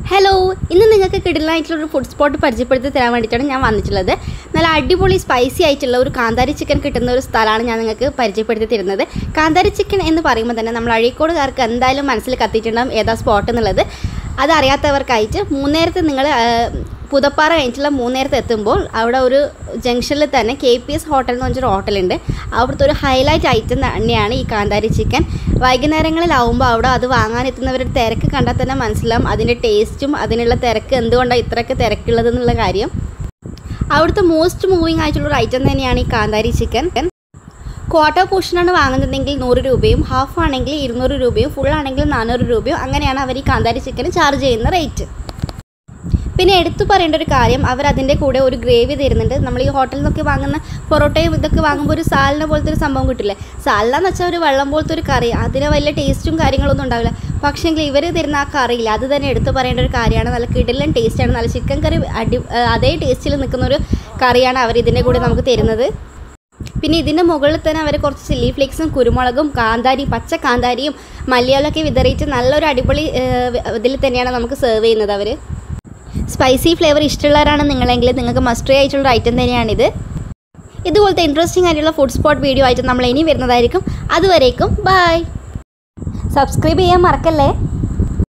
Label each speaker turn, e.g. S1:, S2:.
S1: hello ഇന്ന് നിങ്ങൾക്ക് കിടലായിട്ടുള്ള ഒരു ഫുഡ് സ്പോട്ട് പരിചയപ്പെടുത്തി തരാൻ വേണ്ടിയിട്ടാണ് ഞാൻ വന്നിട്ടുള്ളത് നല്ല അടിപൊളി സ്പൈസി ആയിട്ടുള്ള ഒരു കാന്താരി ചിക്കൻ കിട്ടുന്ന ഒരു സ്ഥലമാണ് ഞാൻ നിങ്ങൾക്ക് പരിചയപ്പെടുത്തി തരുന്നത് കാന്താരി ചിക്കൻ എന്ന് പറയുമ്പോൾ തന്നെ നമ്മൾ അഴീക്കോടുകാർക്ക് എന്തായാലും മനസ്സിൽ കത്തിയിട്ടുണ്ടാകും ഏതാ സ്പോട്ട് എന്നുള്ളത് അതറിയാത്തവർക്കായിട്ട് മൂന്നേരത്ത് നിങ്ങൾ പുതപ്പാറ കഴിഞ്ഞിട്ടുള്ള മൂന്നേരത്ത് എത്തുമ്പോൾ അവിടെ ഒരു ജംഗ്ഷനിൽ തന്നെ കെ പി എസ് ഹോട്ടൽ എന്ന് പറഞ്ഞൊരു ഹോട്ടലുണ്ട് അവിടുത്തെ ഒരു ഹൈലൈറ്റ് ഐറ്റം തന്നെയാണ് ഈ കാന്താരി ചിക്കൻ വൈകുന്നേരങ്ങളിലാവുമ്പോൾ അവിടെ അത് വാങ്ങാനെത്തുന്നവരുടെ തിരക്ക് കണ്ടാൽ തന്നെ മനസ്സിലാവും അതിൻ്റെ ടേസ്റ്റും അതിനുള്ള തിരക്ക് എന്തുകൊണ്ടാണ് ഇത്രയൊക്കെ തിരക്കുള്ളത് എന്നുള്ള കാര്യം അവിടുത്തെ മോസ്റ്റ് മൂവിങ് ആയിട്ടുള്ള ഒരു ഐറ്റം തന്നെയാണ് ഈ കാന്താരി ചിക്കൻ ക്വാർട്ടർ പോർഷനാണ് വാങ്ങുന്നതെങ്കിൽ നൂറ് രൂപയും ഹാഫ് ആണെങ്കിൽ ഇരുന്നൂറ് രൂപയും ഫുൾ ആണെങ്കിൽ നാനൂറ് രൂപയും അങ്ങനെയാണ് അവർ ഈ കാന്താരി ചിക്കന് ചാർജ് ചെയ്യുന്ന റേറ്റ് പിന്നെ എടുത്തു പറയേണ്ട ഒരു കാര്യം അവർ അതിൻ്റെ കൂടെ ഒരു ഗ്രേവി തരുന്നുണ്ട് നമ്മൾ ഈ ഹോട്ടലിൽ നിന്നൊക്കെ വാങ്ങുന്ന പൊറോട്ടയും ഇതൊക്കെ വാങ്ങുമ്പോൾ ഒരു സാലിന പോലത്തെ ഒരു സംഭവം കിട്ടില്ലേ സാലിന എന്ന് വെച്ചാൽ ഒരു വെള്ളം പോലത്തെ ഒരു കറി അതിന് വലിയ ടേസ്റ്റും കാര്യങ്ങളൊന്നും ഉണ്ടാവില്ല പക്ഷേങ്കിൽ ഇവർ തരുന്ന ആ കറിയില്ല അത് തന്നെ എടുത്തു പറയേണ്ട ഒരു കാര്യമാണ് നല്ല കിടിലൻ ടേസ്റ്റാണ് നല്ല ചിക്കൻ കറി അടി അതേ ടേസ്റ്റിൽ നിൽക്കുന്ന ഒരു കറിയാണ് അവർ ഇതിൻ്റെ കൂടെ നമുക്ക് തരുന്നത് പിന്നെ ഇതിൻ്റെ മുകളിൽ തന്നെ അവർ കുറച്ച് ചില്ലി ഫ്ലേക്സും കുരുമുളകും കാന്താരിയും പച്ച കാന്താരിയും മല്ലിയാളൊക്കെ വിതറിയിട്ട് നല്ലൊരു അടിപൊളി ഏഹ്, ഇതിൽ തന്നെയാണ് നമുക്ക് സെർവ് ചെയ്യുന്നത് അവർ സ്പൈസി ഫ്ലേവർ ഇഷ്ടമുള്ളവരാണ് നിങ്ങളെങ്കിൽ നിങ്ങൾക്ക് മസ്റ്ററി ആയിട്ടുള്ള ഐറ്റം തന്നെയാണിത് ഇതുപോലത്തെ ഇൻട്രസ്റ്റിംഗ് ആയിട്ടുള്ള ഫുഡ് സ്പോട്ട് വീഡിയോ ആയിട്ട് നമ്മൾ ഇനി വരുന്നതായിരിക്കും അതുവരേക്കും ബൈ സബ്സ്ക്രൈബ് ചെയ്യാൻ മറക്കല്ലേ